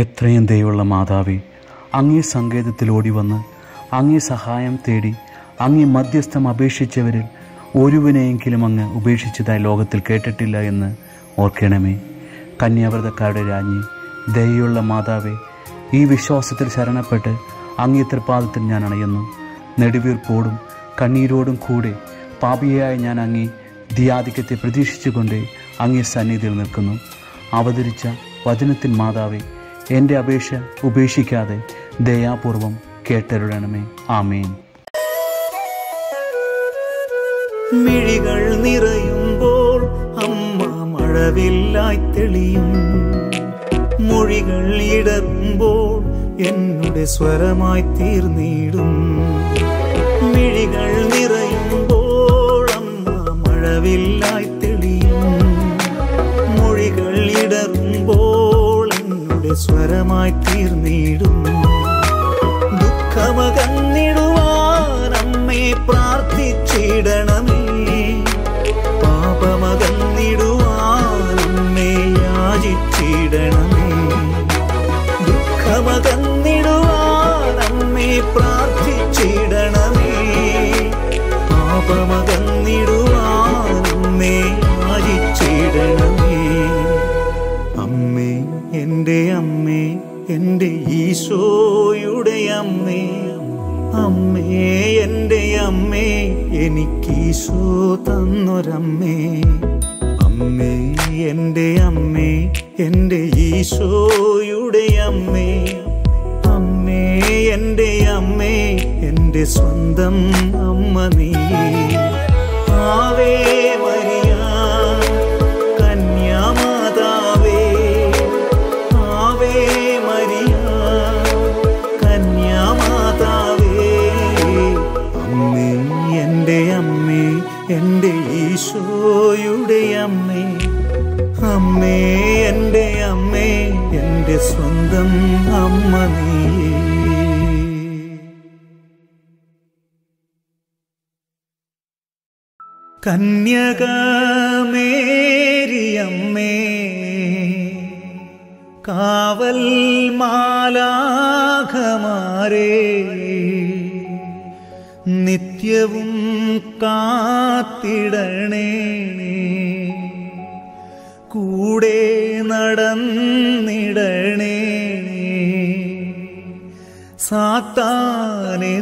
എത്രയും ദയുള്ള മാതാവേ അങ്ങേ സങ്കേതത്തിൽ ഓടി വന്ന് അങ്ങേ സഹായം തേടി അങ്ങേ മധ്യസ്ഥം അപേക്ഷിച്ചവരിൽ ഒരുവനെയെങ്കിലും അങ്ങ് ഉപേക്ഷിച്ചതായി ലോകത്തിൽ കേട്ടിട്ടില്ല എന്ന് ഓർക്കണമേ കന്യാവ്രതക്കാരുടെ രാജ്ഞി ദയുള്ള മാതാവേ ഈ വിശ്വാസത്തിൽ ശരണപ്പെട്ട് അങ്ങേ തൃപ്പാദത്തിൽ ഞാൻ അണയുന്നു നെടുവീർപ്പോടും കണ്ണീരോടും കൂടെ പാപിയായ ഞാൻ അങ്ങേ ധിയാധിക്യത്തെ പ്രതീക്ഷിച്ചുകൊണ്ട് അങ്ങേ സന്നിധിയിൽ നിൽക്കുന്നു അവതരിച്ച വചനത്തിൻ മാതാവേ എൻ്റെ അപേക്ഷ ഉപേക്ഷിക്കാതെ ദയാപൂർവം കേട്ടരുടണമേ ആമേൻ മിഴികൾ നിറയുമ്പോൾ അമ്മ മഴവില്ലായി തെളിയും മൊഴികൾ ഇടറുമ്പോൾ എന്നുടെ സ്വരമായി തീർന്നിടും മിഴികൾ നിറയുമ്പോൾ അമ്മ മഴവില്ലായി തെളിയും മൊഴികൾ ഇടറുമ്പോൾ എന്നുടെ സ്വരമായി തീർന്നിടും ദുഃഖമകന്നിടുവാൻ അമ്മേ പ്രാർത്ഥിച്ചിടണമേ പാപമകന്നിടുവാൻ അമ്മേ യാചിച്ചിടണമേ ദുഃഖമകന്നിടുവാൻ അമ്മേ പ്രാർത്ഥിച്ചിടണമേ പാപമകന്നിടുവാൻ അമ്മേ യാചിച്ചിടണമേ അമ്മേ എൻ്റെ അമ്മേ എൻ്റെ ഈശോയുടെ അമ്മേ അമ്മേ എൻ്റെ അമ്മേ എനിക്ക് ഈശോ തന്നൊരമ്മേ അമ്മേ എൻ്റെ അമ്മേ എൻ്റെ ഈശോയുടെ അമ്മേ അമ്മേ എൻ്റെ അമ്മേ എൻ്റെ സ്വന്തം അമ്മ നീ ആവേ മരിയ കന്യാമാതാവേ ആവേ മരിയ കന്യാമാതാവേ അമ്മേ എൻ്റെ അമ്മേ എൻ്റെ ഈശോയുടെ അമ്മേ അമ്മേ എൻ്റെ അമ്മേ എൻ്റെ സ്വന്തം അമ്മ നീ കന്യകമേരിയമ്മേ കാവൽ മാലാഖമാരേ നിത്യവും കാത്തിടണേ കൂടെ നടന്നിടണേ സാത്താനെ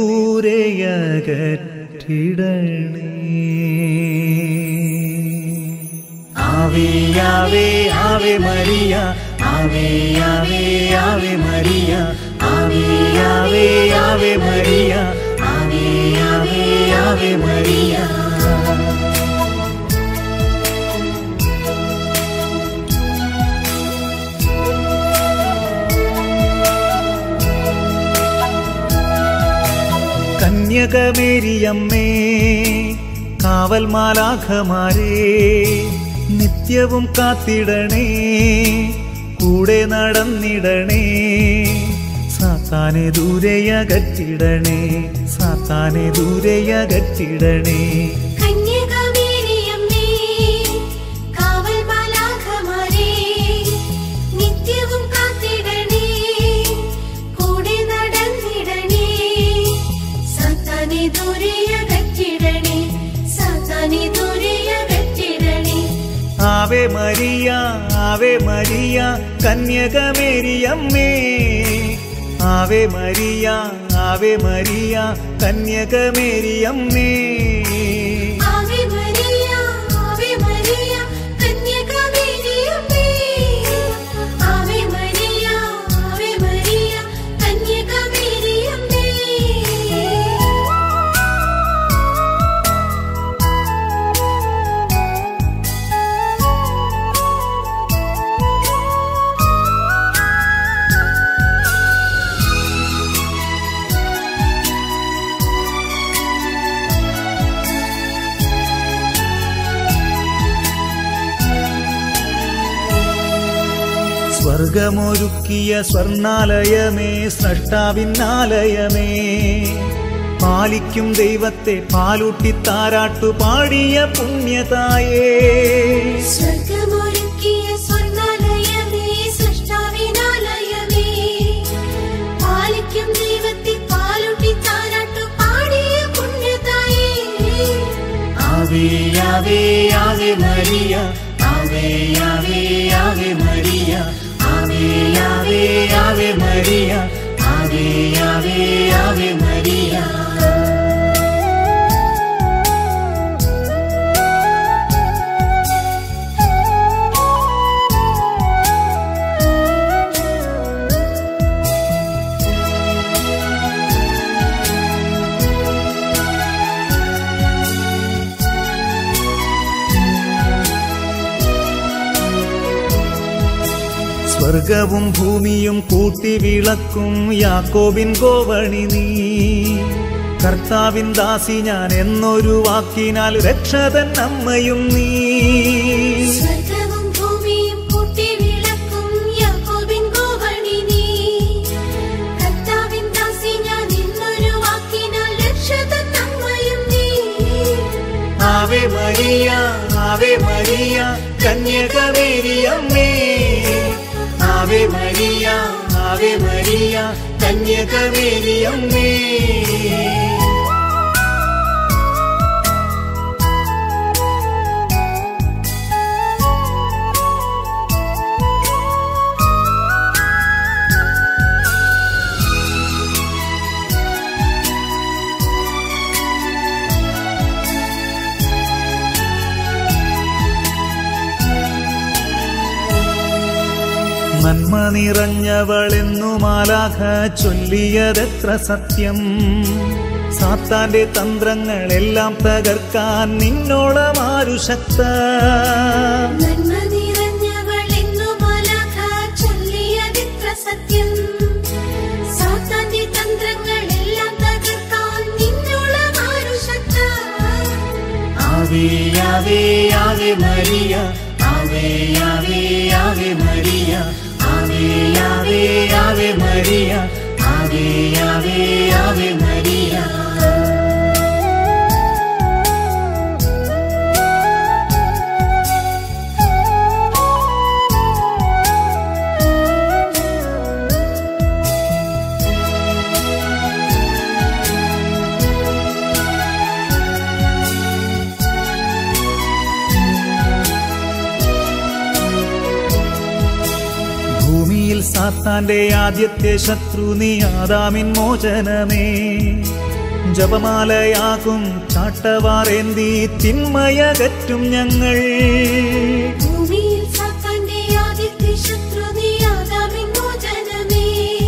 ദൂരെയകറ്റിടണേ Ave Ave Ave Maria Ave Ave Ave Maria Ave Ave Ave Maria Ave Ave Ave Maria കന്യകമേരിയമ്മേ കാവൽ മാലാഖമാരേ നിത്യവും കാത്തിടണേ കൂടെ നടന്നിടണേ സാത്താനെ ദൂരെയകറ്റിടണേ സാത്താനെ ദൂരെയകറ്റിടണേ കന്യകമേരിയമ്മേ കാവൽ മാലാഖമാരേ നിത്യവും കാത്തിടണേ കൂടെ നടന്നിടണേ സാത്താനെ ദൂരെയകറ്റിടണേ സാത്താനെ ദൂരെയകറ്റിടണേ ആവേ മരിയ ആവേ മരിയ കന്യകമേരിയമ്മേ ആവേ മരിയ ആവേ മരിയ കന്യകമേരിയമ്മേ ആവേ മരിയ ആവേ മരിയ കന്യകമേരിയമ്മേ ആവേ മരിയ ആവേ മരിയ കന്യകമേരിയമ്മേ സ്വർഗമൊരുക്കിയ സ്വർണാലയമേ സ്രഷ്ടാവിന്നാലയമേ പാലിക്കും ദൈവത്തെ പാലൂട്ടി താരാട്ടു പാടിയ പുണ്യതായേ സ്വർഗമൊരുക്കിയ സ്വർഗാലയമേ സൃഷ്ടാവിനാലയമേ Ave Ave Maria Ave Ave Ave Maria Ave Ave Ave Maria Ave Ave Ave Maria സ്വർഗവും ഭൂമിയും കൂട്ടി വിളക്കും യാക്കോബിൻ ഗോവണി നീ കർത്താവിൻ ദാസി ഞാൻ എന്നൊരു വാക്കിനാൽ രക്ഷതൻ അമ്മയും നീ സ്വർഗവും ഭൂമിയും കൂട്ടി വിളക്കും യാക്കോബിൻ ഗോവണി നീ കർത്താവിൻ ദാസി ഞാൻ ഇന്നൊരു വാക്കിനാൽ രക്ഷതൻ അമ്മയും നീ ആവേ മരിയ ആവേ മരിയ കന്യകമേരിയമ്മേ ആവേ മരിയ ആവേ മരിയ കന്യകമേരിയമ്മേ നന്മ നിറഞ്ഞവളെന്നു മാലാഖ ചൊല്ലിയതെത്ര സത്യം സാത്താന്റെ തന്ത്രങ്ങളെല്ലാം തകർക്കാൻ നിന്നോളമാരു ശക്ത നന്മ നിറഞ്ഞവളെന്നു മാലാഖ ചൊല്ലിയതെത്ര സത്യം സാത്താന്റെ തന്ത്രങ്ങളെല്ലാം തകർക്കാൻ നിന്നോളം ആരു ശക്ത Ave Ave Ave Maria Ave Ave Ave Maria Ave Ave Ave Maria Ave Ave Ave Maria ഭൂമിയിൽ സാത്താന്റെ ആദ്യത്തെ ശത്രു നീ ആദാമിൻ മോചനമേ ജപമാലയാകും ചാട്ടവാറേന്തി തിന്മയകറ്റും ഞങ്ങൾ ഭൂമിയിൽ സാത്താന്റെ ആദ്യത്തെ ശത്രു നീ ആദാമിൻ മോചനമേ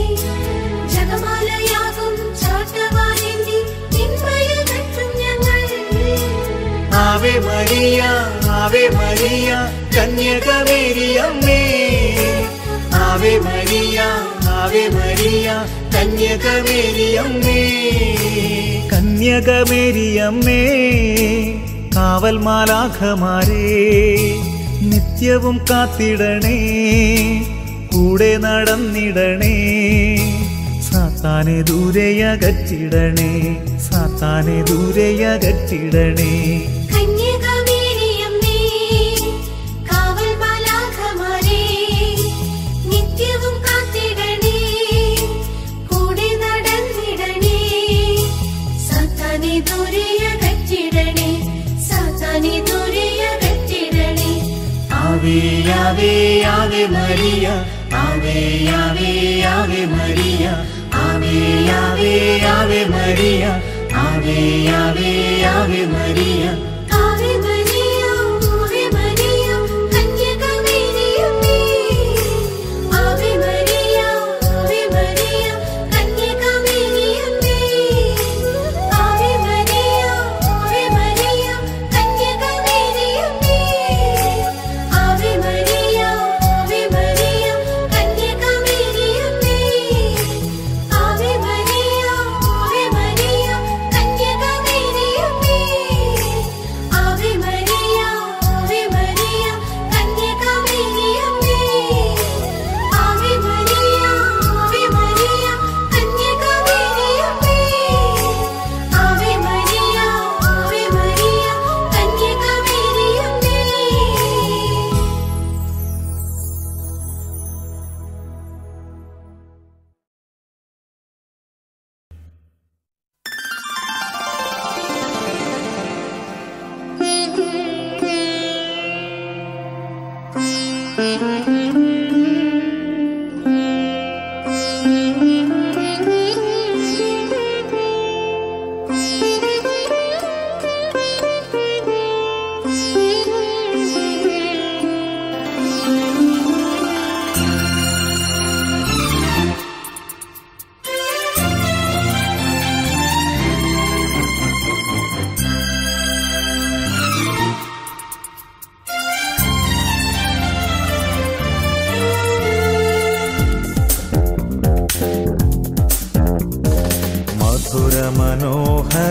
ജഗമാലയാകും ചാട്ടവാരേന്തി തിന്മയകറ്റും ഞങ്ങൾ ആവേ മരിയ ആവേ മരിയ കന്യകമേരിയമ്മേ ആവേ മരിയ ആവേ മരിയ കന്യകമേരിയമ്മേ കന്യകമേരിയമ്മേ കാവൽ മാലാഖമാരേ നിത്യവും കാത്തിടണേ കൂടെ നടന്നിടണേ സാത്താനെ ദൂരെയകറ്റിടണേ സാത്താനെ ദൂരെയകറ്റിടണേ കന്യകമേരിയമ്മേ കാവൽ മാലാഖമാരേ നിത്യവും കാത്തിടണേ കൂടെ നടന്നിടണേ സാത്താനെ ദൂരെയകറ്റിടണേ സാത്താനെ ദൂരെയകറ്റിടണേ Ave Ave Ave Maria Ave Ave Ave Maria Ave Ave Ave Maria Ave Ave Ave Maria Ave Maria Ave Maria കന്യകമേരിയമ്മേ ആവേ മരിയ ആവേ മരിയ കന്യകമേരിയമ്മേ ആവേ മരിയ ആവേ മരിയ കന്യകമേരിയമ്മേ ആവേ മരിയ ആവേ മരിയ കന്യകമേരിയമ്മേ Ave Maria Ave Maria കന്യകമേരിയമ്മേ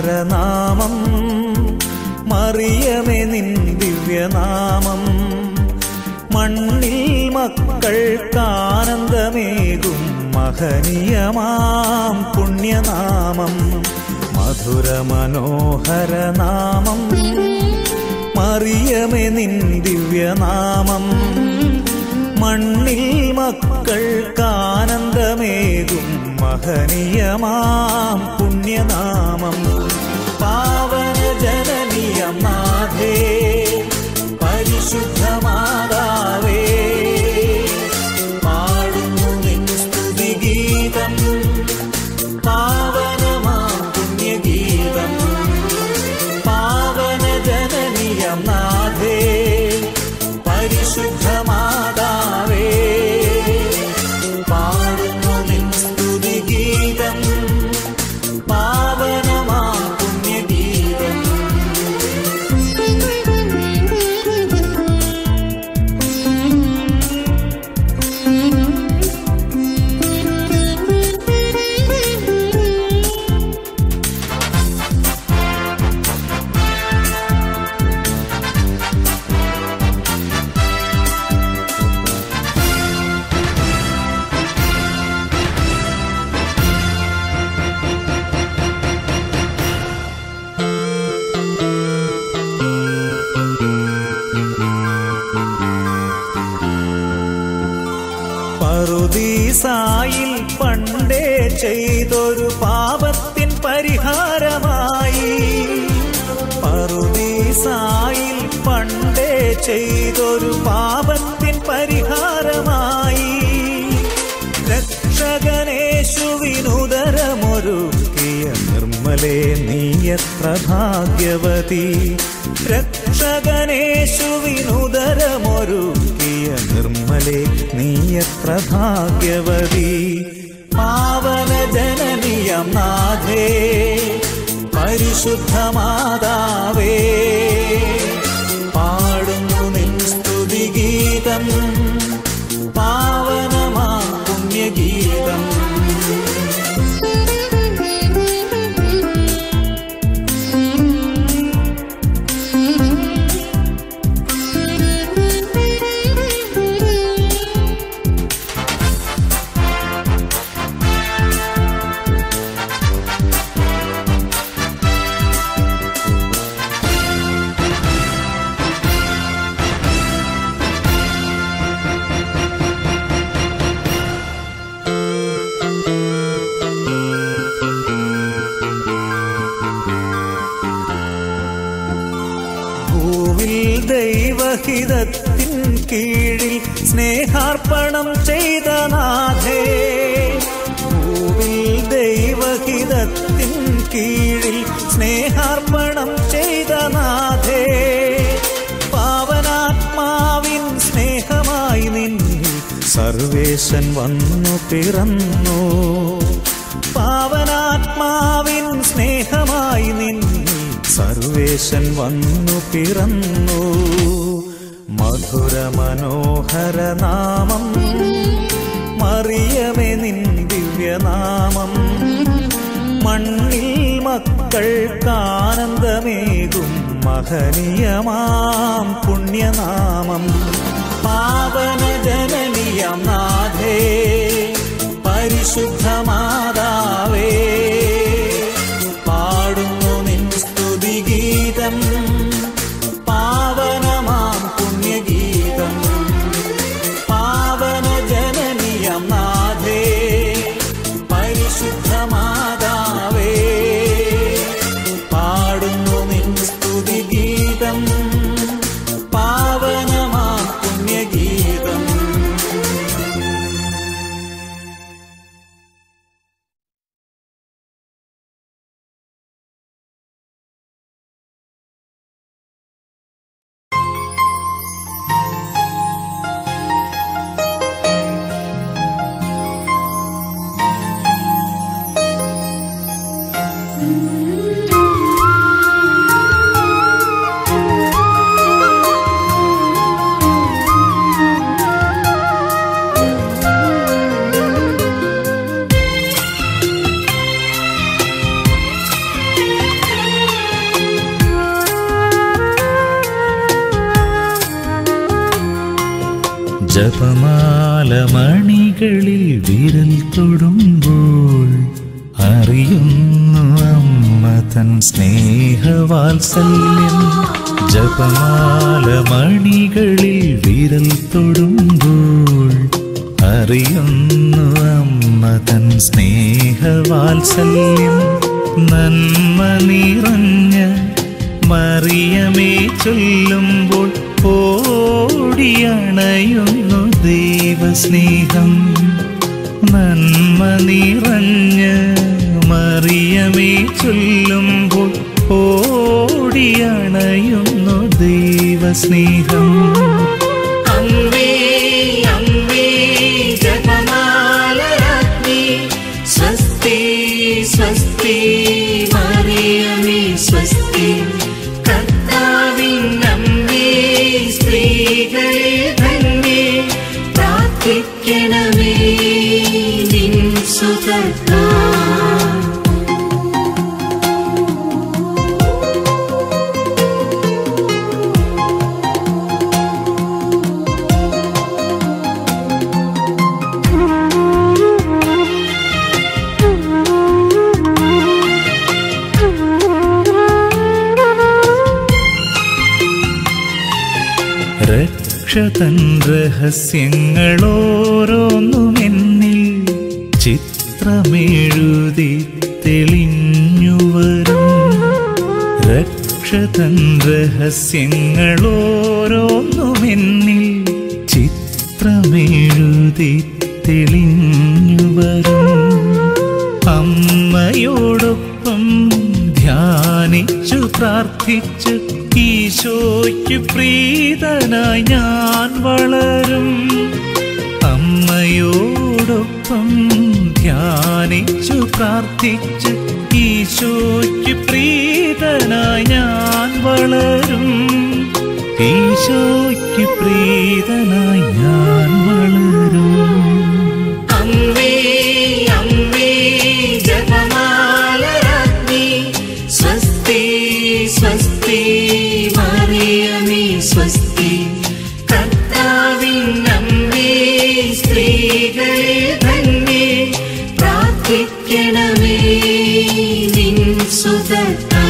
മനോഹരനാമം മറിയമേ നിൻ ദിവ്യനാമം മണ്ണിൽ മക്കൾക്കാനന്ദമേകും മഹനീയമാം പുണ്യനാമം മധുര മനോഹരനാമം മറിയമേ നിൻ ദിവ്യനാമം മണ്ണിൽ മക്കൾക്കാനന്ദമേകും മഹനീയമാം പുണ്യനാമം പാവന ജനനീയം നാഥേ പരിശുദ്ധമാതാവേ പാടുന്നു നിൻ സ്തുതിഗീതം പാവനമാം പുണ്യഗീതം പാവന ജനനീയം നാഥേ പരിശുദ്ധമാതാവേ പാടുന്നു നിൻ സ്തുതിഗീതം പാവനമാം പുണ്യഗീതം പറുദീസായിൽ പണ്ടേ ചെയ്തൊരു പാപത്തിൻ പരിഹാരമായി പറുദീസായിൽ പണ്ടേ ചെയ്തൊരു പാപത്തിൻ പരിഹാരമായി രക്ഷകനേശുവിനുദരമൊരുക്കിയ നിർമ്മലേ നീയത്ര ഭാഗ്യവതി രക്ഷകനേശുവിനുദരമൊരുക്കിയ നിർമ്മലേ നീയത്ര ഭാഗ്യവതി പാവന ജനനിയം നാഥേ പരിശുദ്ധമാതാവേ പാടുന്നു നിൻ സ്തുതിഗീതം പാവനമാം പുണ്യഗീതം ഭൂവിൽ ദൈവഹിതത്തിൻ കീഴിൽ സ്നേഹാർപ്പണം ചെയ്ത നാഥേ ഭൂവിൽ ദൈവഹിതത്തിൻ കീഴിൽ സ്നേഹാർപ്പണം ചെയ്ത നാഥേ പാവനാത്മാവിൻ സ്നേഹമായി നിന്നിൽ സർവേശൻ വന്നു പിറന്നു പാവനാത്മാവിൻ സ്നേഹമായി നിന്നിൽ സർവേശൻ വന്നു പിറന്നു മധുര മനോഹര നാമം മറിയമേ നിൻ ദിവ്യനാമം മണ്ണിൽ മക്കൾക്കാനന്ദമേകും മഹനീയമാം പുണ്യനാമം പാവന ജനനീയം നാഥേ പരിശുദ്ധമാതാവേ പാടുന്നു നിൻ സ്തുതിഗീതം പാവനമാം പുണ്യഗീതം പാവന ജനനീയം നാഥേ പരിശുദ്ധമാതാവേ പാടുന്നു നിൻ സ്തുതിഗീതം പാവനമാം പുണ്യഗീതം ജപമാല മണികളിൽ വിരൽ തൊടുമ്പോൾ അറിയുന്നു അമ്മ തൻ സ്നേഹവാത്സല്യം ജപമാല മണികളിൽ വിരൽ തൊടുമ്പോൾ അറിയുന്നു അമ്മ തൻ സ്നേഹവാത്സല്യം നന്മ നിറഞ്ഞ മറിയമേ ചൊല്ലുമ്പോൾ ഓടിയണയുന്നു ദൈവസ്നേഹം നന്മ നിറഞ്ഞ് മറിയമേ ചൊല്ലുമ്പോൾ ഓടിയണയുന്നു ദൈവസ്നേഹം അമ്മേ അമ്മേ ജപമാലരാജ്ഞി സ്വസ്തി സ്വസ്തി മറിയമേ സ്വസ്തി കർത്താവിൻ അമ്മേ സ്ത്രീകളെ തന്നെ പ്രാർത്ഥിക്കണമേ നിൻ സുഖത്താ രക്ഷതൻ രഹസ്യങ്ങളോരോന്നും എന്നിൽ ചിത്രമെഴുതി തെളിഞ്ഞു വരും രക്ഷതൻ രഹസ്യങ്ങളോരോന്നും എന്നിൽ ചിത്രമെഴുതി തെളിഞ്ഞു വരും അമ്മയോടൊപ്പം ധ്യാനിച്ചു പ്രാർത്ഥിച്ച് ഈശോയ്ക്ക് പ്രീതനായി ഞാൻ വളരും അമ്മയോടൊപ്പം ധ്യാനിച്ചു പ്രാർത്ഥിച്ച് ഈശോയ്ക്ക് പ്രീതനായി ഞാൻ വളരും ഈശോയ്ക്ക് പ്രീതനായി ഞാൻ വളരും അമ്മേ അമ്മേ ജപമാലരാജ്ഞി സ്വസ്തി സ്വസ്തി മറിയമേ സ്വസ്തി കർത്താവിൻ അമ്മേ സ്ത്രീകളെ തന്നെ പ്രാർത്ഥിക്കണമേ നിൻ സുതത്താ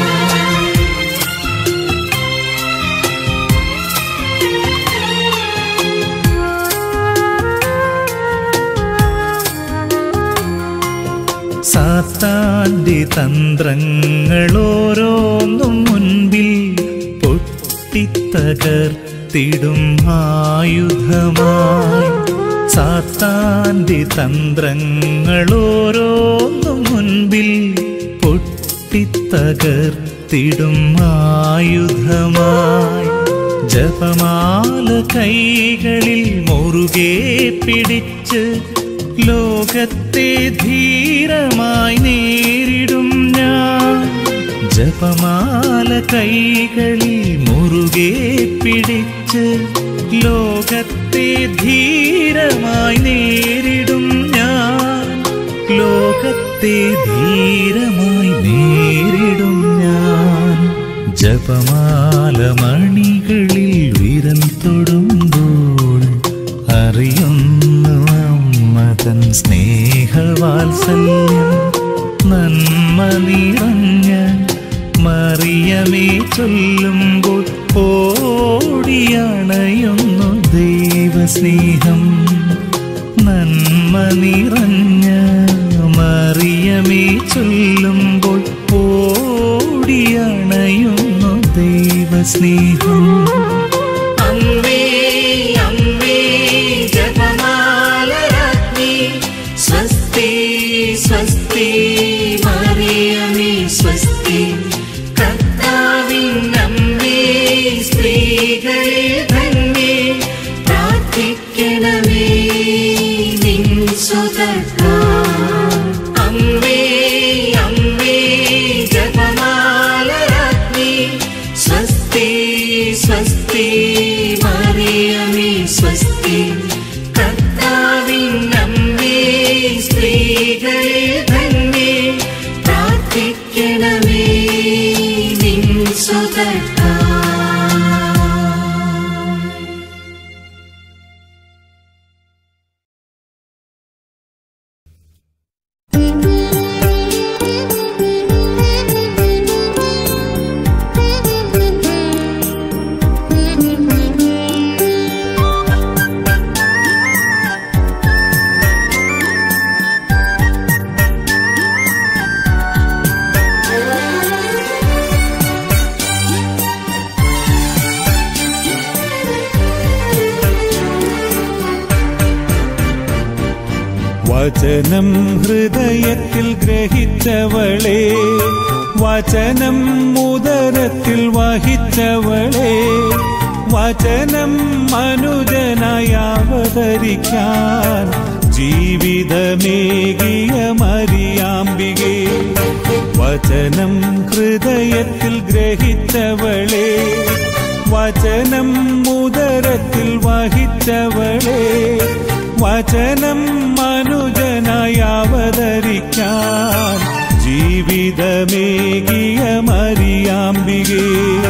സാത്താന്റെ തന്ത്രങ്ങളോരോന്നും മുൻപിൽ പൊട്ടിത്തകർത്തിടും ആയുധമായി സാത്താന്റെ തന്ത്രങ്ങളോരോന്നും മുൻപിൽ പൊട്ടിത്തകർത്തിടും ആയുധമായി ജപമാല കൈകളിൽ മുറുകെ പിടിച്ച് ലോകത്തെ ധീരമായി നേരിടും ഞാൻ ജപമാല കൈകളിൽ മുറുകെ പിടിച്ച് ലോകത്തെ ധീരമായി നേരിടും ഞാൻ ലോകത്തെ ധീരമായി നേരിടും ഞാൻ ജപമാല മണികളിൽ വിരൽ തൊടുമ്പോൾ അറിയുന്നു അമ്മ തൻ സ്നേഹവാത്സല്യം നന്മ നിറഞ്ഞ മറിയമേ ചൊല്ലുമ്പോൾ ഓടിയണയുന്നു ദൈവസ്നേഹം നന്മ നിറഞ്ഞ മറിയമേ ചൊല്ലുമ്പോൾ ഓടിയണയുന്നു ദൈവസ്നേഹം അമ്മേ അമ്മേ ജപമാലരാജ്ഞി സ്വസ്തി സ്വസ്തി മറിയമേ സ്വസ്തി കർത്താവിൻ അമ്മേ സ്ത്രീകളെ തന്നെ പ്രാർത്ഥിക്കണമേ നിൻ സുതത്താ അമ്മേ അമ്മേ ജപമാലരാജ്ഞി സ്വസ്തി സ്വസ്തി മറിയമേ സ്വസ്തി കർത്താവിൻ അമ്മേ സ്ത്രീകളെ തന്നെ പ്രാർത്ഥിക്കണമേ നിൻ സുതത്താ വചനം ഹൃദയത്തിൽ ഗ്രഹിച്ചവളെ വചനം ഉദരത്തിൽ വഹിച്ചവളെ വചനം മനുജനായി അവതരിക്കാൻ ജീവിതമേകിയ മരിയാമ്പികെ വചനം ഹൃദയത്തിൽ ഗ്രഹിച്ചവളെ വചനം ഉദരത്തിൽ വഹിച്ചവളെ വചനം മനുജനായി അവതരിക്കാൻ ജീവിതമേകിയ മരിയാമ്പികേ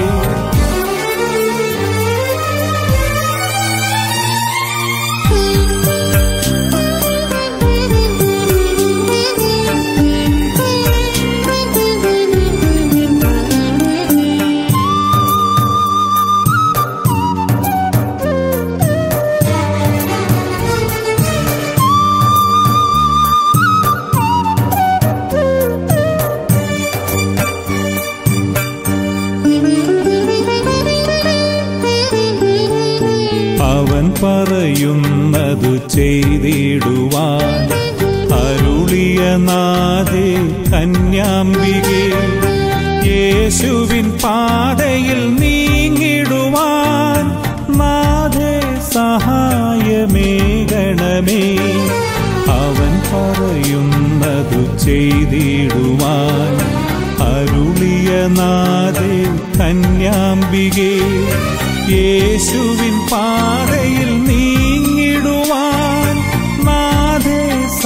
അവൻ പറയുന്നതു ചെയ്തിടുവാൻ അരുളിയ നാദേ കന്യാംബികെ യേശുവിൻ പാതയിൽ നീങ്ങിടുവാൻ നാഥേ സഹായമേകണമേ അവൻ പറയുന്നതു ചെയ്തിടുവാൻ അരുളിയ നാദേ കന്യാംബികേ യേശുവിൻ പാതയിൽ നീങ്ങിടുവാൻ നാഥേ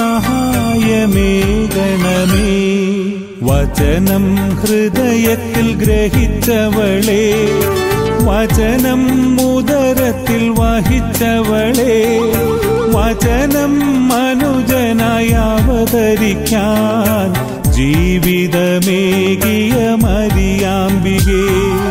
സഹായമേകണമേ വചനം ഹൃദയത്തിൽ ഗ്രഹിച്ചവളെ വചനം ഉദരത്തിൽ വഹിച്ചവളെ വചനം മനുജനായി അവതരിക്കാൻ ജീവിതമേകിയ മരിയാമ്പികേ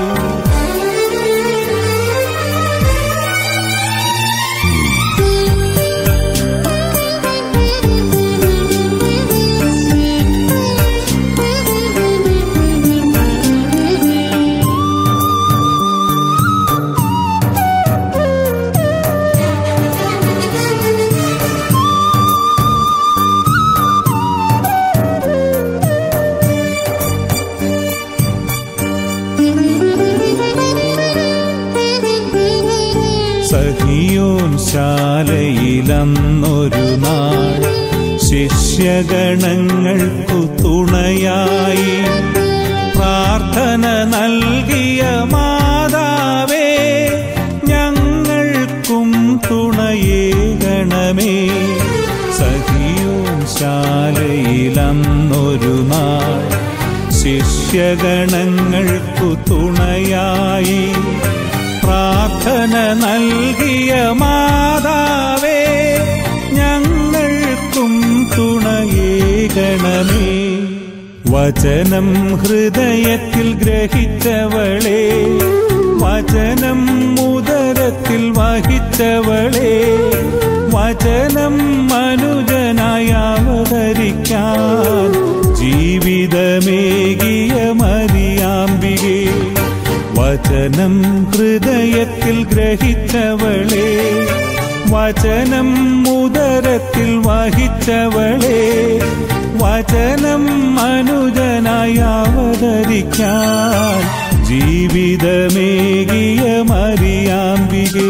സഹിയോൻ ശാലയിലന്നൊരു നാൾ ശിഷ്യഗണങ്ങൾക്കു തുണയായി പ്രാർത്ഥന നൽകിയ മാതാവേ ഞങ്ങൾക്കും തുണയേകണമേ സഹിയോൻ ശാലയിലന്നൊരു നാൾ ശിഷ്യഗണങ്ങൾക്കു തുണയായി പ്രാർത്ഥന നൽകിയ മാതാവേ ഞങ്ങൾക്കും തുണയേകണമേ വചനം ഹൃദയത്തിൽ ഗ്രഹിച്ചവളെ വചനം ഉദരത്തിൽ വഹിച്ചവളെ വചനം മനുജനായി അവതരിക്കാൻ ജീവിതമേകിയ മരിയാമ്പികേ വചനം ഹൃദയത്തിൽ ഗ്രഹിച്ചവളെ വചനം ഉദരത്തിൽ വഹിച്ചവളെ വചനം മനുജനായി അവതരിക്കാൻ ജീവിതമേകിയ മരിയാമ്പികേ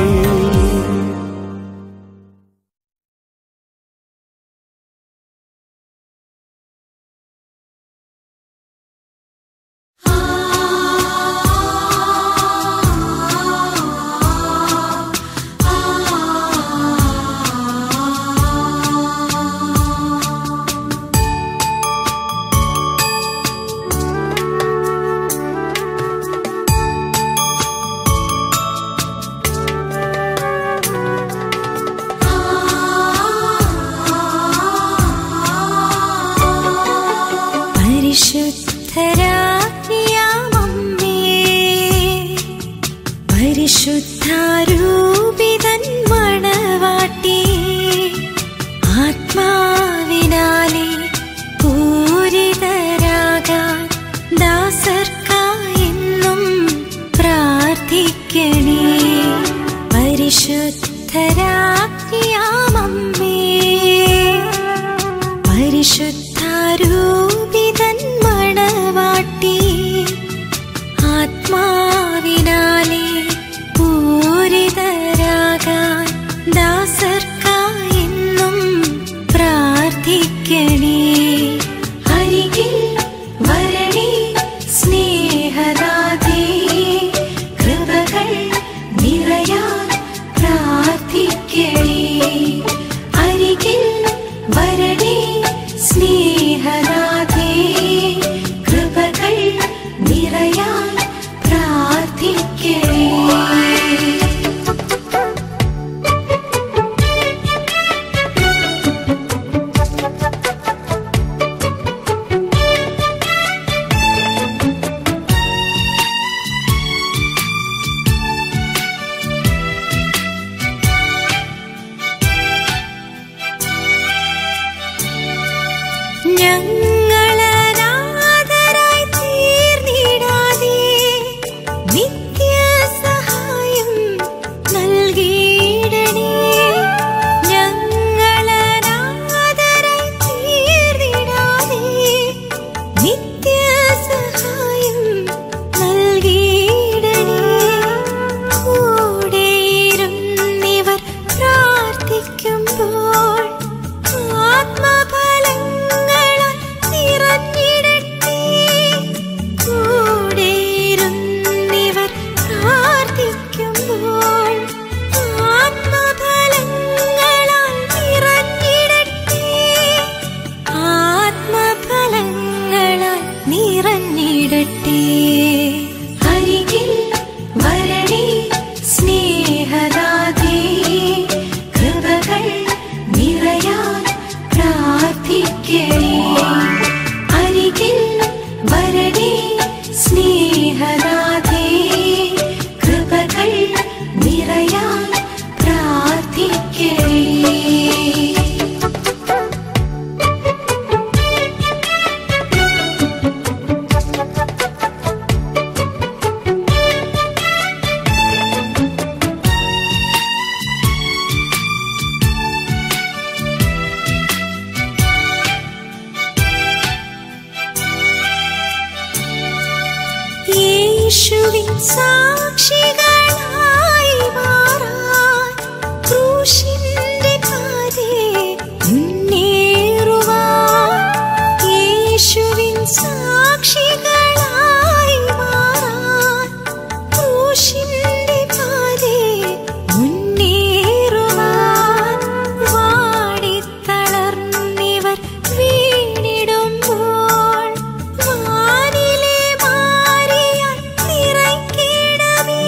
പരിശുദ്ധരാജ്ഞിയാമമ്മേ പരിശുദ്ധാരൂപിതൻ മണവാട്ടി ആത്മാവിനാലെ പൂരിതരാകാൻ ദാസർക്കായെന്നും പ്രാർത്ഥിക്കണേ പരിശുദ്ധരാജ്ഞിയാമമ്മേ ഞങ്ങളനാഥരായി തീർന്നിടാതെ നിത്യസഹായം നൽകിയിടണേ ഞങ്ങളനാഥരായി തീർന്നിടാതെ നിത്യസഹായം നൽകിയിടണേ കൂടെയിരുന്നിവർ പ്രാർത്ഥിക്കുമ്പോൾ ആത്മഫലങ്ങളാൽ നിറഞ്ഞിടട്ടെ കൂടെയിരുന്നിവർ പ്രാർത്ഥിക്കുമ്പോൾ ആത്മഫലങ്ങളാൽ നിറഞ്ഞിടട്ടെ ആത്മഫലങ്ങളാൽ നിറഞ്ഞിടട്ടെ അരികിൽ വരണേ സ്നേഹദാതേ കൃപകൾ നിറയാൻ പ്രാർത്ഥിക്കണേ അരികിൽ വരണേ സ്നേഹദാതേ കൃപകൾ നിറയാൻ പ്രാർത്ഥിക്കണേ യേശുവിൻ സാക്ഷികളായി മാറാൻ ക്രൂശിന്റെ പാതേ മുന്നേറുവാൻ യേശുവിൻ സാക്ഷികളായി മാറാൻ ക്രൂശിന്റെ പാതേ മുന്നേറുവാൻ വാടിത്തളർന്നിവർ വീണിടുമ്പോൾ വാനിലെ മാറിയാൽ നിറയ്ക്കിടമേ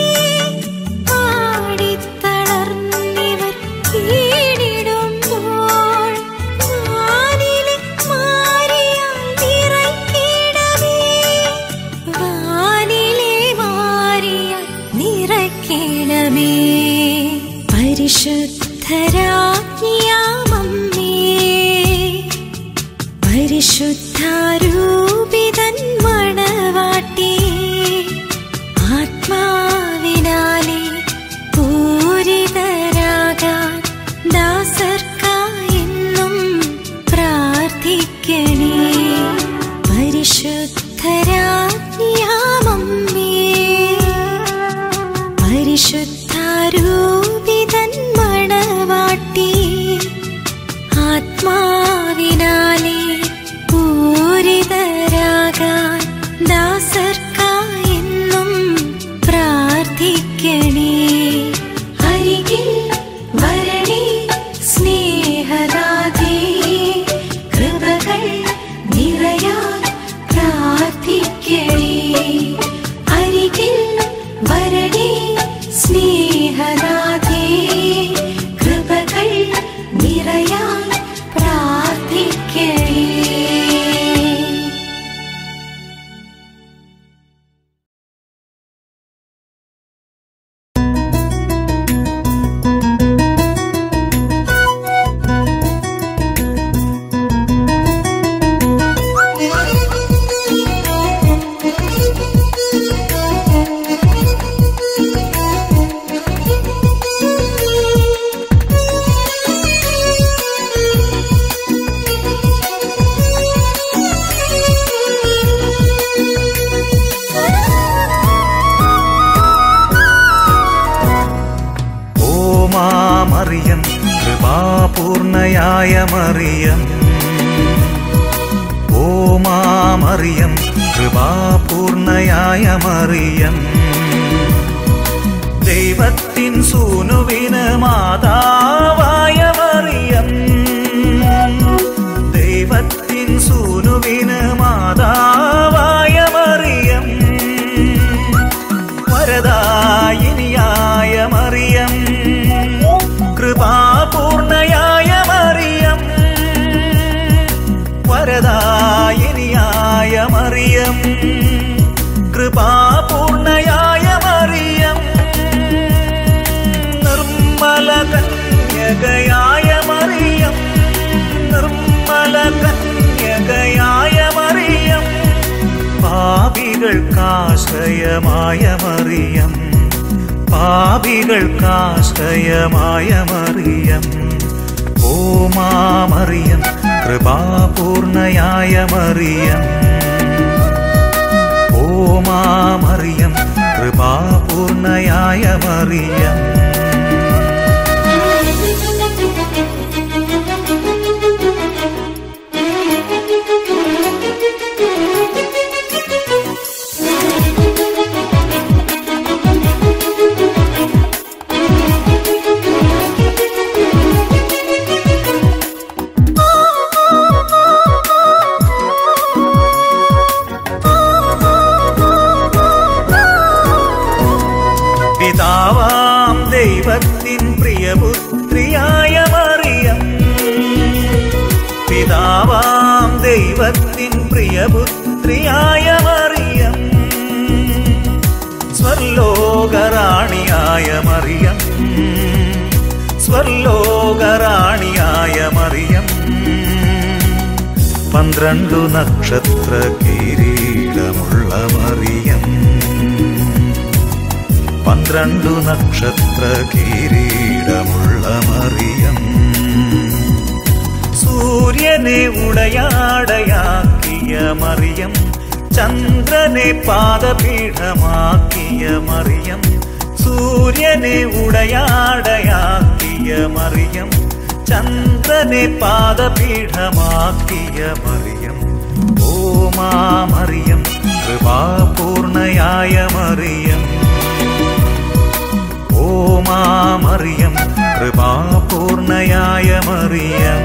വാടിത്തളർന്നിവർ വീണിടുമ്പോൾ വാനിലെ മാറിയാൽ നിറയ്ക്കിടമേ വാനിലെ മാറിയാൽ നിറയ്ക്കിടമേ പരിശുദ്ധരാജ്ഞിയാമമ്മേ പരിശുദ്ധാരൂപിതൻ മണവാട്ടി ആത്മാവിനാലെ പൂരിതരാകാൻ ദാസർക്കായെന്നും പ്രാർത്ഥിക്കണേ പരിശുദ്ധരാജ്ഞിയാമമ്മേ പരിശുദ്ധാരൂപിതൻ മണവാട്ടി ആത്മാവിനാലെ പൂരിതരാകാൻ ദാസർക്കായെന്നും പ്രാർത്ഥിക്കണേ അരികിൽ വരണേ സ്നേഹദാതേ കൃപകൾ നിറയാൻ പ്രാർത്ഥിക്കണേ അരികിൽ വരണേ സ്നേഹദാതേ കൃപകൾ നിറയാൻ പ്രാർത്ഥിക്കണേ ഓ മാമറിയം കൃപാപൂർണയായ മറിയം ഓ മാമറിയം കൃപാപൂർണയായ മറിയം ദൈവത്തിൻ സൂനുവിന് മാതാവായ മറിയം ദൈവത്തിൻ സൂനുവിന് മാതാവായ മറിയം വരദായിനിയായ മറിയം കൃപാപൂർണയായ മറിയം വരദായിനിയായ മറിയം കൃപാപൂർണയായ മറിയം നിർമ്മല കന്യകയായ മറിയം നിർമ്മല കന്യകയായ പാപികൾക്കാശ്രയമായ മറിയം പാപികൾക്കാശ്രയമായ മറിയം ഓ മാമറിയം കൃപാപൂർണയായ മറിയം ഓ മാമറിയം കൃപാപൂർണയായ മറിയം പിതാവാം ദൈവത്തിൻ പ്രിയപുത്രിയായ മറിയം പിതാവാം ദൈവത്തിൻ പ്രിയപുത്രിയായ മറിയം സ്വർലോകറാണിയായ മറിയം സ്വർലോകറാണിയായ മറിയം പന്ത്രണ്ടു നക്ഷത്ര കിരീടമുള്ള മറിയം പന്ത്രണ്ടു നക്ഷത്ര കിരീടമുള്ള മറിയം സൂര്യനെ ഉടയാടയാക്കിയ മറിയം ചന്ദ്രനെ പാദപീഠമാക്കിയ മറിയം സൂര്യനെ ഉടയാടയാക്കിയ മറിയം ചന്ദ്രനെ പാദപീഠമാക്കിയ മറിയം ഓ മാമറിയം കൃപാപൂർണയായ മറിയം ഓ മാമറിയം കൃപാപൂർണയായ മറിയം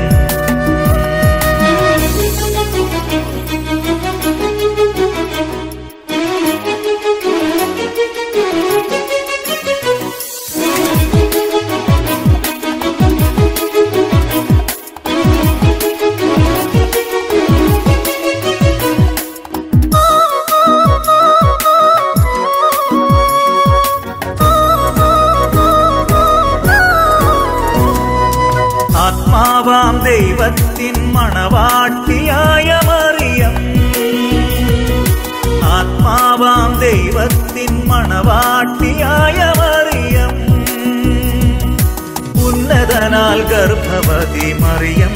ആത്മാവാം ദൈവത്തിൻ മണവാട്ടിയായ മറിയം ആത്മാവാം ദൈവത്തിൻ മണവാട്ടിയായ മറിയം ഉന്നതനാൽ ഗർഭവതി മറിയം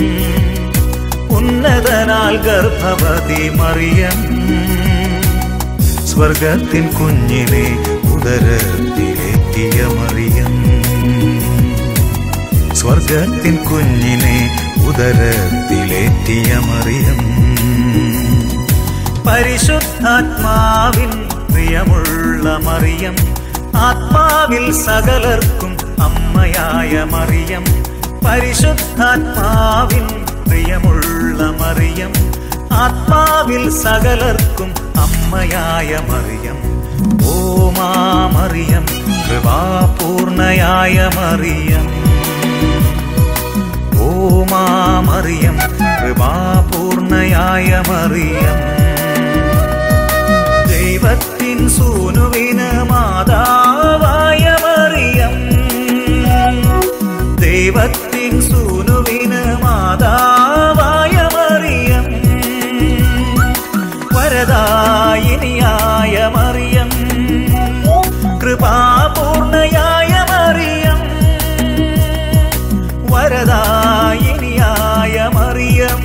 ഉന്നതനാൽ ഗർഭവതി മറിയം സ്വർഗത്തിൻ കുഞ്ഞിനെ ഉദരത്തിലെത്തിയ മറിയം സ്വർഗത്തിൻ കുഞ്ഞിനെ ഉദരത്തിലേറ്റിയ മറിയം പരിശുദ്ധാത്മാവിൻ പ്രിയമുള്ള മറിയം ആത്മാവിൽ സകലർക്കും അമ്മയായ മറിയം പരിശുദ്ധാത്മാവിൻ പ്രിയമുള്ള മറിയം ആത്മാവിൽ സകലർക്കും അമ്മയായ മറിയം ഓ മാമറിയം കൃപാപൂർണയായ മറിയം ഓ മാമറിയം കൃപാപൂർണയായ മറിയം ദൈവത്തിൻ സൂനുവിന് മാതാവായ മറിയം ദൈവത്തിൻ സൂനുവിന് മാതാവായ മറിയം വരദായിനിയായ മറിയം കൃപാപൂർണയായ മറിയം വരദായിനിയായ മറിയം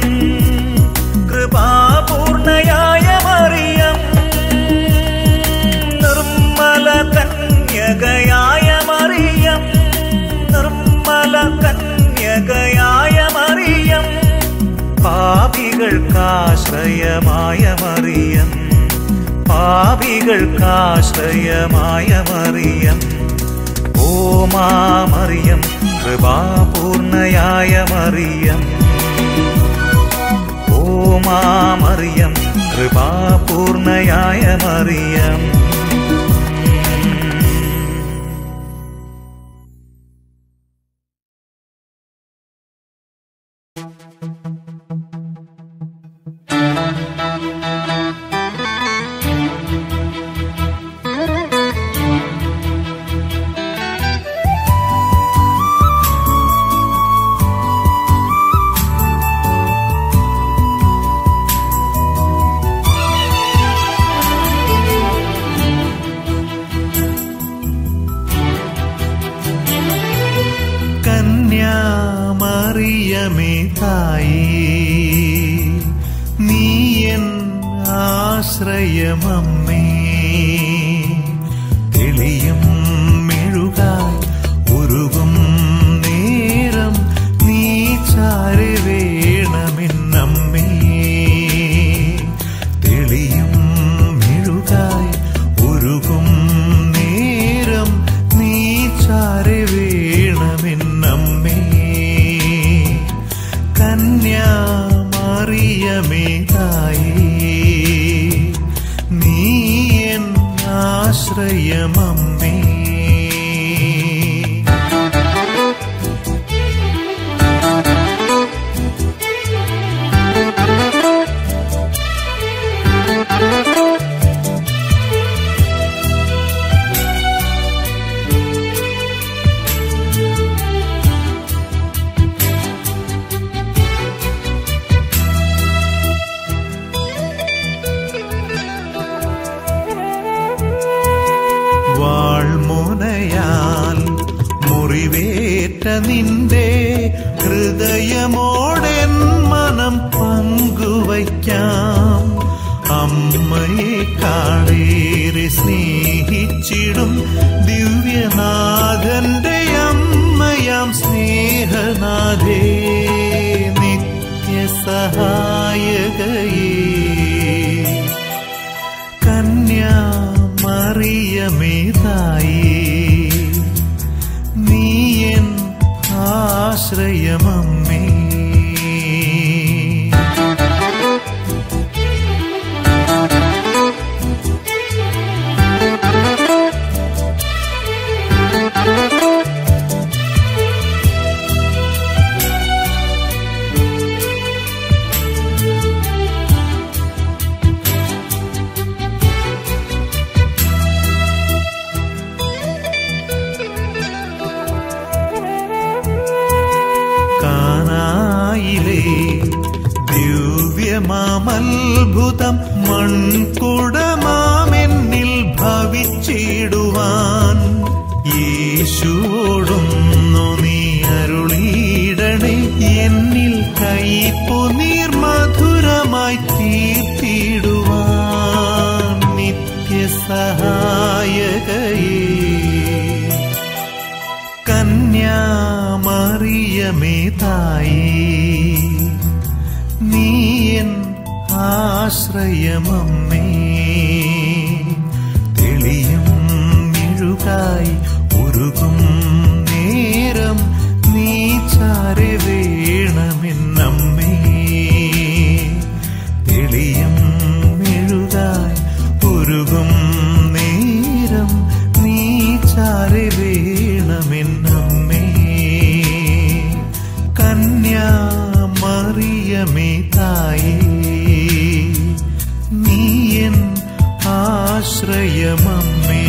കൃപാപൂർണയായ മറിയം നിർമ്മല കന്യകയായ മറിയം നിർമ്മല കന്യകയായ മറിയം പാപികൾക്കാശ്രയമായ മറിയം പാപികൾക്കാശ്രയമായ മറിയം ഓ മാമറിയം കൃപാപൂർണയായ മറിയം ഓ മാമറിയം കൃപാപൂർണയായ മറിയം ും ആശ്രയമമ്മേ തെളിയും മെഴുകായി ഉരുകും നേരം നീ ചാരി വേണമെന്നമ്മേ തെളിയും മെഴുകായി ഉരുകും നേരം നീ ചാരി വേണമെന്നമ്മേ കന്യാമറിയമേ തായേ നീ എൻ ആശ്രയമമ്മേ വാൾമുനയാൽ മുറിവേറ്റ നിന്റെ ഹൃദയമോടെൻ മനം പങ്കുവയ്ക്കാം അമ്മയെ കാളേറെ സ്നേഹിച്ചിടും ദിവ്യനാഥന്റെ അമ്മയാം സ്നേഹനാഥേ നിത്യസഹായകയേ കന്യാമറിയമേ തായേ നീ എൻ ആശ്രയമമ്മേ കാനായിലെ ദിവ്യമാമത്ഭുതം മൺകുടമാമെന്നിൽ ഭവിച്ചിടുവാൻ യേശുവോടൊന്നു നീ അരുളിയിടണേ എന്നിൽ കൈപ്പു നീർമധുരമായി തീർത്തിടുവാൻ നിത്യസഹായകയേ കന്യാമറിയമേ തായേ നീ എൻ ആശ്രയമമ്മേ തെളിയും മെഴുകായി ഉരുകും നേരം നീ ചാരി വേണമെന്നമ്മേ തെളിയും മെഴുകായി ഉരുകും നേരം നീ ചാരി വേണമെന്നമ്മേ കന്യാമറിയമേ തായേ നീ എൻ ആശ്രയമമ്മേ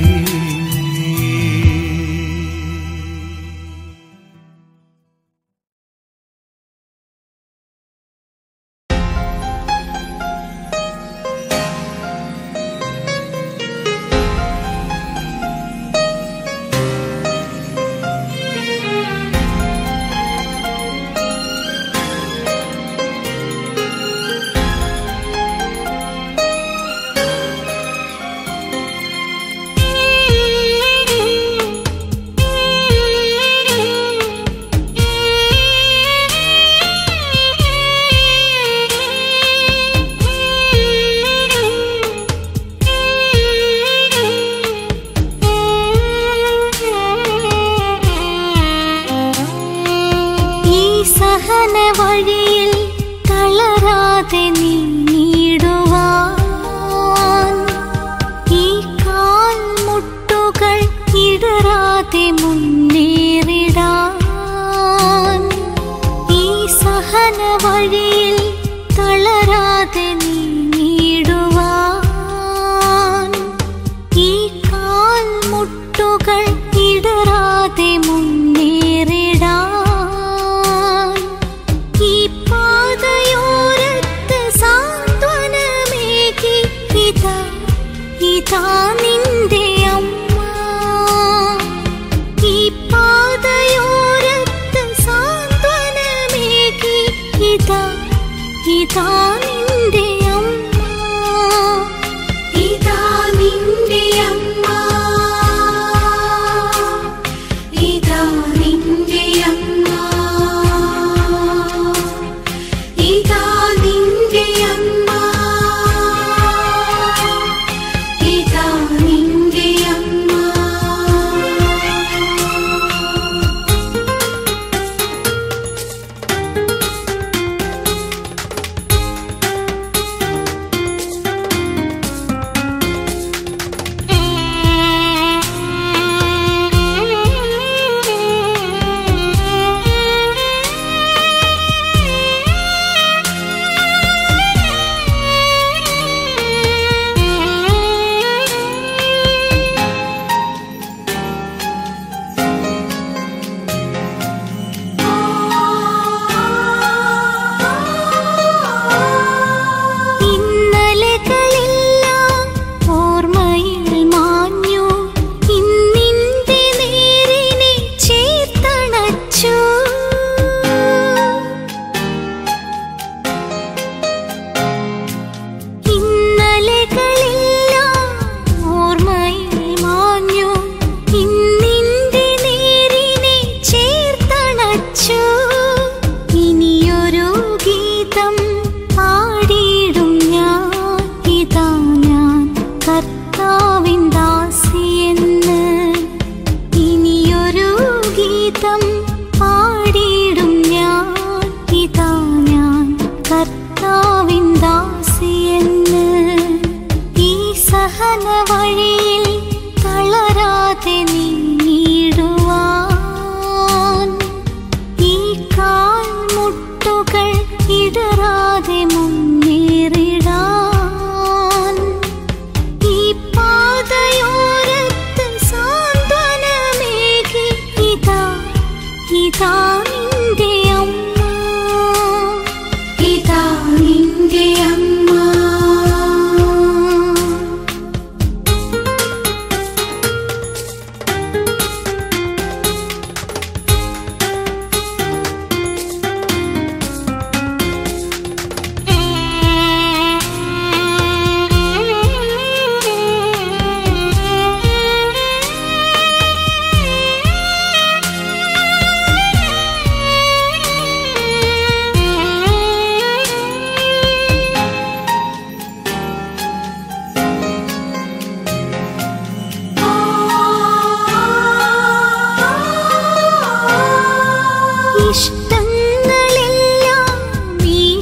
ഈ സഹന വഴിയിൽ തളരാതെ നീങ്ങിടുവാൻ ഈ കാൽ മുട്ടുകൾ ഇടറാതെ മുന്നേറിടാൻ ഈ സഹന വഴിയിൽ തളരാതെ നീങ്ങിടുവാൻ ഈ കാൽ മുട്ടുകൾ ഇടറാതെ മുന്നേറിടാൻ ഈ പാതയോരത്ത് സാന്ത്വനമേകി ഇതാ ഇതാ നിന്റെ അമ്മ ഈ പാതയോരത്ത് സാന്ത്വനമേകി ഇതാ ഇതാ നിന്റെ അമ്മ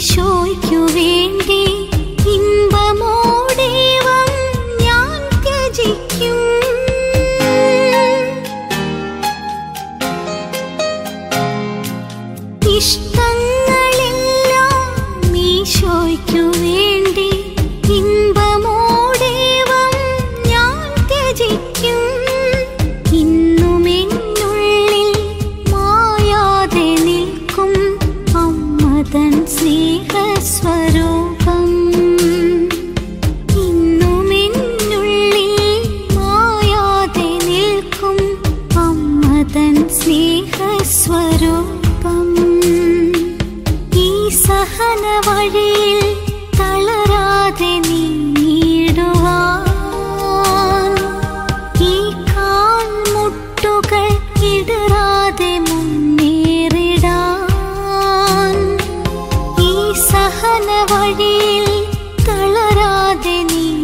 ഈശോയ്ക്കു വേണ്ടി ഇമ്പമോടേവം ഞാൻ ത്യജിക്കും ഇഷ്ടങ്ങളെല്ലാം ഈശോയ്ക്കു വേണ്ടി ഇമ്പമോടേവം ഞാൻ ത്യജിക്കും ഇന്നും എന്നുള്ളിൽ മായാതെ നിൽക്കും അമ്മതൻ സ്നേഹസ്വരൂപം ഇന്നും എന്നുള്ളിൽ മായാതെ നിൽക്കും അമ്മതൻ സ്നേഹസ്വരൂപം ഈ സഹന വഴിയിൽ തളരാതെ നീങ്ങിടുവാൻ ഈ കാൽമുട്ടുകൾ ഇടറാതെ മുന്നേറിടാൻ ഈ സഹന വഴിയിൽ തളരാതെ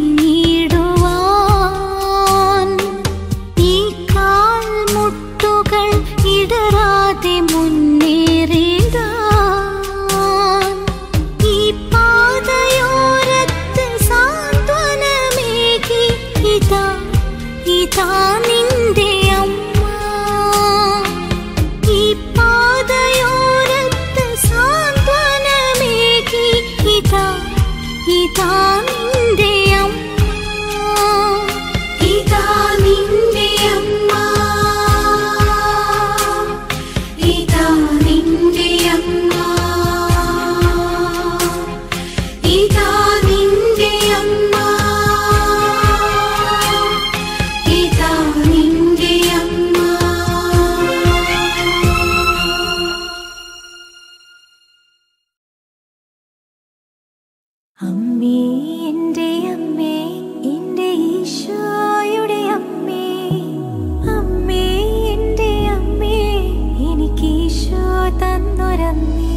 നീങ്ങിടുവാൻ ഈ കാൽമുട്ടുകൾ ഇടറാതെ മുന്നേറിടാൻ ഈ പാതയോരത്ത് സാന്ത്വനമേകി ഇതാ ഇതാ നിന്റെ അമ്മ ഈ പാതയോരത്ത് സാന്ത്വനമേകി ഇതാ ഇതാ നിന്റെ അമ്മ ഇതാ നിന്റെ അമ്മ ഇതാ നിന്റെ അമ്മ ഇതാ നിന്റെ അമ്മ ഇതാ നിന്റെ അമ്മ അമ്മേ എൻ്റെ അമ്മേ എൻ്റെ ഈശോയുടെ അമ്മേ അമ്മേ എൻ്റെ അമ്മേ എനിക്ക് ഈശോ തന്നൊരമ്മേ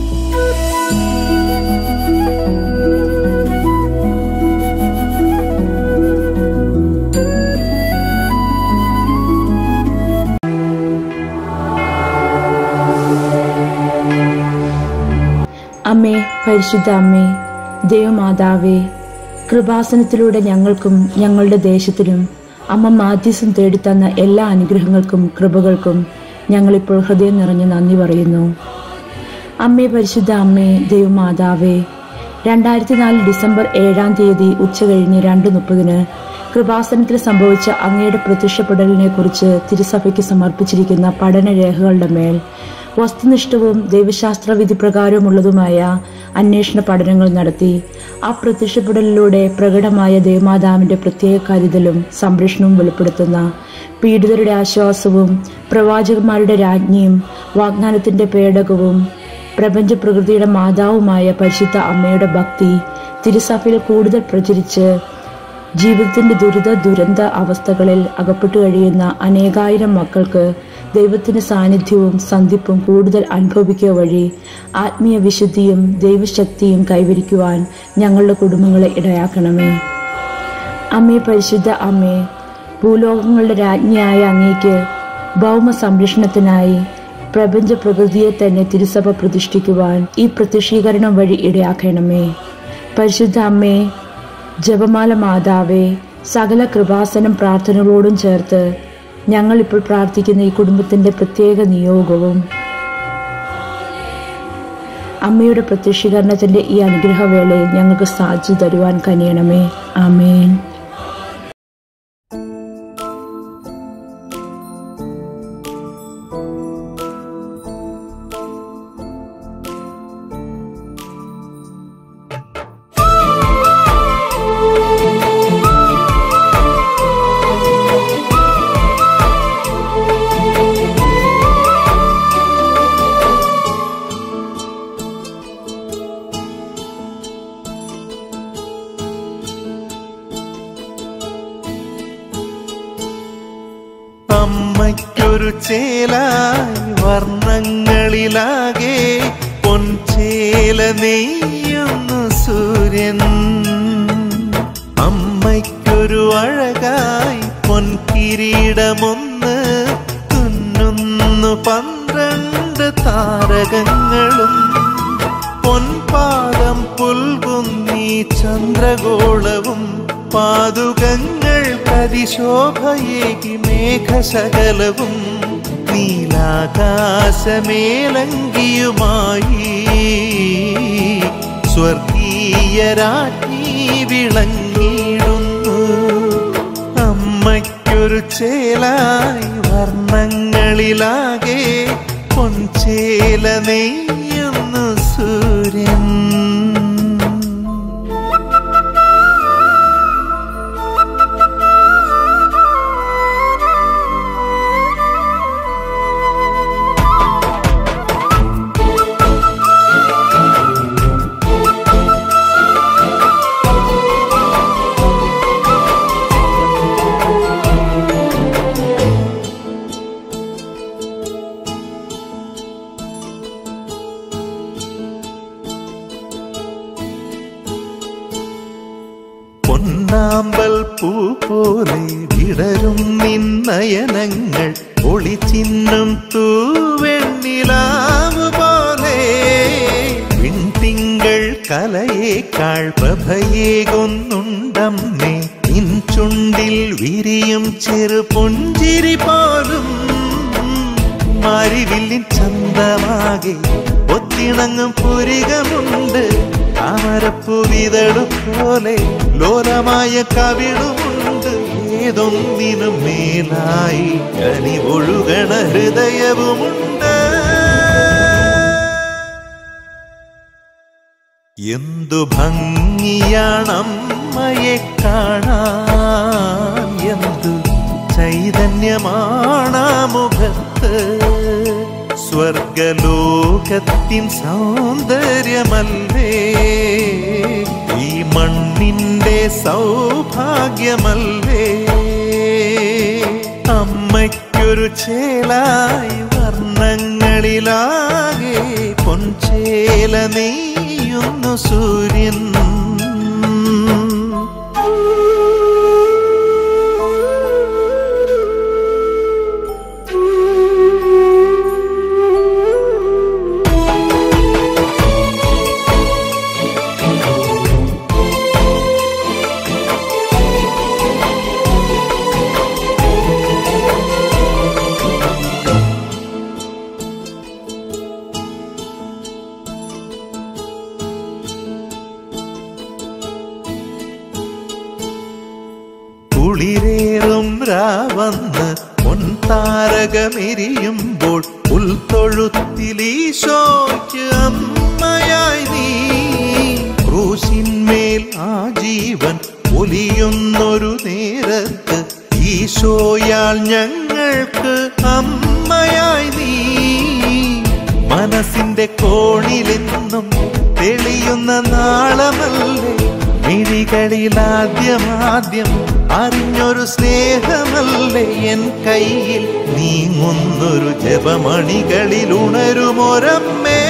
അമ്മേ പരിശുദ്ധ അമ്മേ ദൈവമാതാവേ കൃപാസനത്തിലൂടെ ഞങ്ങൾക്കും ഞങ്ങളുടെ ദേശത്തിനും അമ്മ മാധ്യസം തേടിത്തന്ന എല്ലാ അനുഗ്രഹങ്ങൾക്കും കൃപകൾക്കും ഞങ്ങളിപ്പോൾ ഹൃദയം നിറഞ്ഞ് നന്ദി പറയുന്നു അമ്മേ പരിശുദ്ധ അമ്മേ ദൈവമാതാവേ രണ്ടായിരത്തി നാല് ഡിസംബർ ഏഴാം തീയതി ഉച്ചകഴിഞ്ഞ് രണ്ട് മുപ്പതിന് കൃപാസനത്തിൽ സംഭവിച്ച അങ്ങയുടെ പ്രത്യക്ഷപ്പെടലിനെ കുറിച്ച് തിരുസഭയ്ക്ക് സമർപ്പിച്ചിരിക്കുന്ന പഠനരേഖകളുടെ മേൽ വസ്തുനിഷ്ഠവും ദൈവശാസ്ത്ര വിധി പ്രകാരമുള്ളതുമായ അന്വേഷണ പഠനങ്ങൾ നടത്തി ആ പ്രത്യക്ഷപ്പെടലിലൂടെ പ്രകടമായ ദേവമാതാവിന്റെ പ്രത്യേക കരുതലും സംരക്ഷണവും വെളിപ്പെടുത്തുന്ന പീഡിതരുടെ ആശ്വാസവും പ്രവാചകന്മാരുടെ രാജ്ഞിയും വാഗ്ദാനത്തിന്റെ പേടകവും പ്രപഞ്ച പ്രകൃതിയുടെ മാതാവുമായ പരിശുദ്ധ അമ്മയുടെ ഭക്തി തിരുസഭയിൽ കൂടുതൽ പ്രചരിച്ച് ജീവിതത്തിന്റെ ദുരിത ദുരന്ത അവസ്ഥകളിൽ അകപ്പെട്ടു കഴിയുന്ന അനേകായിരം മക്കൾക്ക് ദൈവത്തിന്റെ സാന്നിധ്യവും സന്ധിപ്പും കൂടുതൽ അനുഭവിക്കുക വഴി ആത്മീയ വിശുദ്ധിയും ദൈവശക്തിയും കൈവരിക്കുവാൻ ഞങ്ങളുടെ കുടുംബങ്ങളെ ഇടയാക്കണമേ അമ്മേ പരിശുദ്ധ അമ്മേ ഭൂലോകങ്ങളുടെ രാജ്ഞിയായ അങ്ങേക്ക് ഭൗമ സംരക്ഷണത്തിനായി പ്രപഞ്ച പ്രകൃതിയെ തന്നെ തിരുസഭ പ്രതിഷ്ഠിക്കുവാൻ ഈ പ്രത്യക്ഷീകരണം വഴി ഇടയാക്കണമേ പരിശുദ്ധ അമ്മേ ജപമാല മാതാവേ സകല കൃപാസനം പ്രാർത്ഥനകളോടും ചേർത്ത് ഞങ്ങൾ ഇപ്പോൾ പ്രാർത്ഥിക്കുന്ന ഈ കുടുംബത്തിന്റെ പ്രത്യേക നിയോഗവും അമ്മയുടെ പ്രത്യക്ഷീകരണത്തിന്റെ ഈ അനുഗ്രഹവേളയിൽ ഞങ്ങൾക്ക് സാധിച്ചു തരുവാൻ കനിയണമേ ആമേൻ അമ്മയ്ക്കൊരു ചേലായി വർണ്ണങ്ങളിലാകെ പൊൻചേല നെയ്യുന്നു സൂര്യൻ അമ്മയ്ക്കൊരു അഴകായി പൊൻകിരീടമൊന്ന് തുന്നുന്നു പന്ത്രണ്ട് താരകങ്ങളും പൊൻപാദം ചന്ദ്രഗോളവും പാതുകങ്ങൾ കരിശോഭയേകി മേഘശകലവും നീലാകാശമേലങ്കിയുമായി സ്വർഗീയ രാജ്ഞി വിളങ്ങിടുന്നു അമ്മയ്ക്കൊരു ചേലായി വർണ്ണങ്ങളിലാകെ പൊൻചേല നെയ്യുന്നു സൂര്യൻ പൊന്നാമ്പൽ പൂ പോലെ വിടരും നിന്നയനങ്ങൾ ഒളിച്ചിന്നും തൂവെണ്ണിലാവ് പോലെ വിൺതിങ്കൾ കലയേക്കാൾ പ്രഭയേകൊന്നുണ്ടമ്മേ നിൻ ചുണ്ടിൽ വിരിയും ചെറു പുഞ്ചിരി പോലും മാരിവില്ലിൻ ചന്തമാകെ ഒത്തിണങ്ങും പുരികമുണ്ട് താമരപ്പുവിതളു പോലെ ലോലമായ കവിളുമുണ്ട് ഏതൊന്നിനും മേലായി കനി ഒഴുകണ ഹൃദയവുമുണ്ട് എന്തു ഭംഗിയാണമ്മയെ കാണാൻ എന്തു ചൈതന്യമാണ് ആ മുഖത്ത് സ്വർഗലോകത്തിൻ സൗന്ദര്യമല്ലേ ഈ മണ്ണിന്റെ സൗഭാഗ്യമല്ലേ അമ്മയ്ക്കൊരു ചേലായി വർണ്ണങ്ങളിലാകെ പൊൻചേല നെയ്യുന്നു സൂര്യൻ കുളിരേറും രാവന്ന് പൊൻതാരകമെരിയുമ്പോൾ ഉൾത്തൊഴുത്തിലീശോയ്ക്ക് അമ്മയായി നീ ക്രൂശിന്മേൽ ആ ജീവൻ ഒലിയുന്നൊരു നേരത്ത് ഈശോയാൽ ഞങ്ങൾക്ക് അമ്മയായി നീ മനസ്സിന്റെ കോണിലെന്നും തെളിയുന്ന നാളമല്ലേ മിഴികളിലാദ്യമാദ്യം അറിഞ്ഞൊരു സ്നേഹമല്ലേ എൻ കയ്യിൽ നീങ്ങുന്നൊരു ജപമണികളിൽ ഉണരുമൊരമ്മേ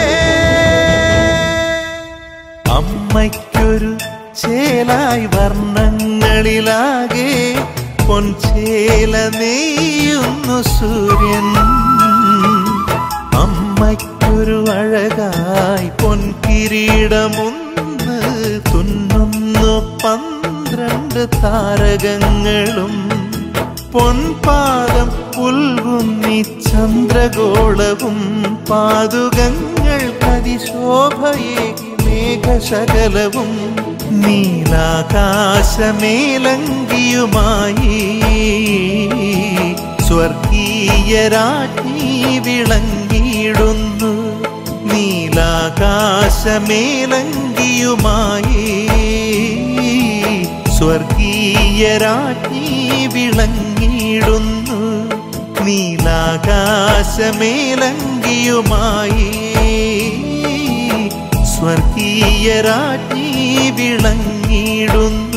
അമ്മയ്ക്കൊരു ചേലായി വർണ്ണങ്ങളിലാകെ പൊൻചേല നെയ്യുന്നു സൂര്യൻ അമ്മയ്ക്കൊരു അഴകായി പൊൻകിരീടമൊന്ന് തുന്നുന്നു പന്ത്രണ്ട് താരകങ്ങളും പൊൻപാദം പുൽകുന്നി ചന്ദ്രഗോളവും പാതുകങ്ങൾ കതിശോഭയേകി മേഘശകലവും നീലാകാശമേലങ്കിയുമായി സ്വർഗീയ രാജ്ഞി വിളങ്ങിയിടുന്നു നീലാകാശമേലങ്കിയുമായി സ്വർഗീയ രാജ്ഞി വിളങ്ങിയിടുന്നു നീലാകാശമേലങ്കിയുമായി സ്വർഗീയ രാജ്ഞി വിളങ്ങിയിടുന്നു